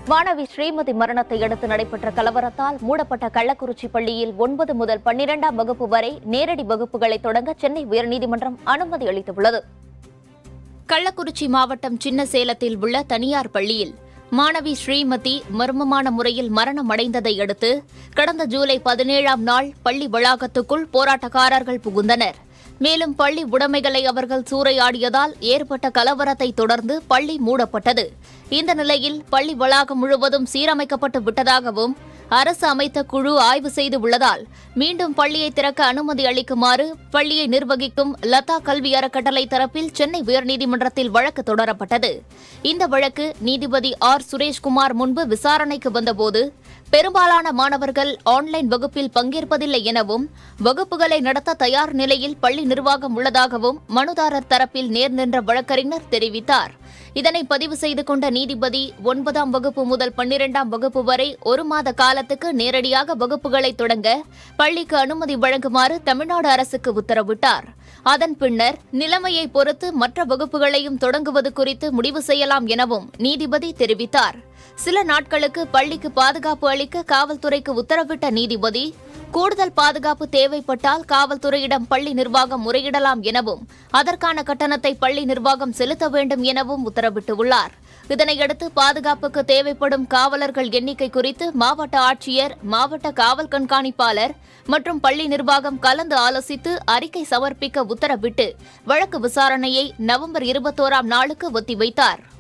மாணவி ஸ்ரீமதி மரணத்தை அடுத்து நடைபெற்ற கலவரத்தால் மூடப்பட்ட கள்ளக்குறிச்சி பள்ளியில் ஒன்பது முதல் பன்னிரெண்டாம் வகுப்பு வரை நேரடி வகுப்புகளை தொடங்க சென்னை உயர்நீதிமன்றம் அனுமதி அளித்துள்ளது கள்ளக்குறிச்சி மாவட்டம் சின்ன சேலத்தில் உள்ள தனியார் பள்ளியில் மாணவி ஸ்ரீமதி மர்மமான முறையில் மரணம் அடைந்ததை அடுத்து கடந்த ஜூலை பதினேழாம் நாள் பள்ளி வளாகத்துக்குள் போராட்டக்காரர்கள் புகுந்தனர் மேலும் பள்ளி உடைமைகளை அவர்கள் சூறையாடியதால் ஏற்பட்ட கலவரத்தை தொடர்ந்து பள்ளி மூடப்பட்டது இந்த நிலையில் பள்ளி வளாகம் முழுவதும் சீரமைக்கப்பட்டு விட்டதாகவும் அரசு அமைத்த குழு ஆய்வு செய்து உள்ளதால் மீண்டும் பள்ளியை திறக்க அனுமதி அளிக்குமாறு பள்ளியை நிர்வகிக்கும் லதா கல்வி அறக்கட்டளை தரப்பில் சென்னை உயர்நீதிமன்றத்தில் வழக்கு தொடரப்பட்டது இந்த வழக்கு நீதிபதி ஆர் சுரேஷ்குமார் முன்பு விசாரணைக்கு வந்தபோது பெரும்பாலான மாணவர்கள் ஆன்லைன் வகுப்பில் பங்கேற்பதில்லை எனவும் வகுப்புகளை நடத்த தயார் நிலையில் பள்ளி நிர்வாகம் உள்ளதாகவும் மனுதாரர் தரப்பில் நேர் நின்ற வழக்கறிஞர் தெரிவித்தார் இதனை பதிவு செய்து கொண்ட நீதிபதி ஒன்பதாம் வகுப்பு முதல் பன்னிரெண்டாம் வகுப்பு வரை ஒரு மாத காலத்துக்கு நேரடியாக வகுப்புகளை தொடங்க பள்ளிக்கு அனுமதி வழங்குமாறு தமிழ்நாடு அரசுக்கு உத்தரவிட்டார் அதன் பின்னர் நிலைமையை பொறுத்து மற்ற வகுப்புகளையும் தொடங்குவது குறித்து முடிவு செய்யலாம் எனவும் நீதிபதி தெரிவித்தார் சில நாட்களுக்கு பள்ளிக்கு பாதுகாப்பு அளிக்க காவல்துறைக்கு உத்தரவிட்ட நீதிபதி கூடுதல் பாதுகாப்பு தேவைப்பட்டால் காவல்துறையிடம் பள்ளி நிர்வாகம் முறையிடலாம் எனவும் அதற்கான கட்டணத்தை பள்ளி நிர்வாகம் செலுத்த வேண்டும் எனவும் உத்தரவிட்டுள்ளார் இதனையடுத்து பாதுகாப்புக்கு தேவைப்படும் காவலர்கள் எண்ணிக்கை குறித்து மாவட்ட ஆட்சியர் மாவட்ட காவல் கண்காணிப்பாளர் மற்றும் பள்ளி நிர்வாகம் கலந்து ஆலோசித்து அறிக்கை சமர்ப்பிக்க உத்தரவிட்டு வழக்கு விசாரணையை நவம்பர் இருபத்தோராம் நாளுக்கு ஒத்திவைத்தார்